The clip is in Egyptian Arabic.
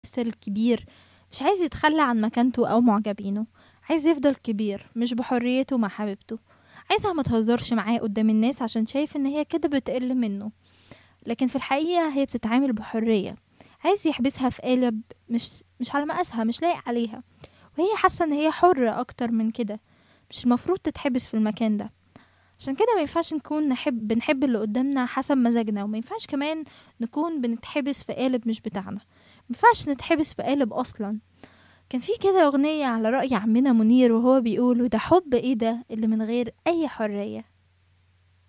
يمثل كبير مش عايز يتخلى عن مكانته أو معجبينه عايز يفضل كبير مش بحريته مع حبيبته عايزها ما تهزرش معاه قدام الناس عشان شايف ان هي كده بتقل منه لكن في الحقيقة هي بتتعامل بحرية عايز يحبسها في قالب مش مش على مقاسها مش لايق عليها وهي حاسة ان هي حرة اكتر من كده مش المفروض تتحبس في المكان ده عشان كده ما ينفعش نكون نحب بنحب اللي قدامنا حسب مزاجنا وما ينفعش كمان نكون بنتحبس في قالب مش بتاعنا ما ينفعش نتحبس في قالب اصلا كان في كده اغنية على رأي عمنا منير وهو بيقول وده حب ايه ده اللي من غير اي حرية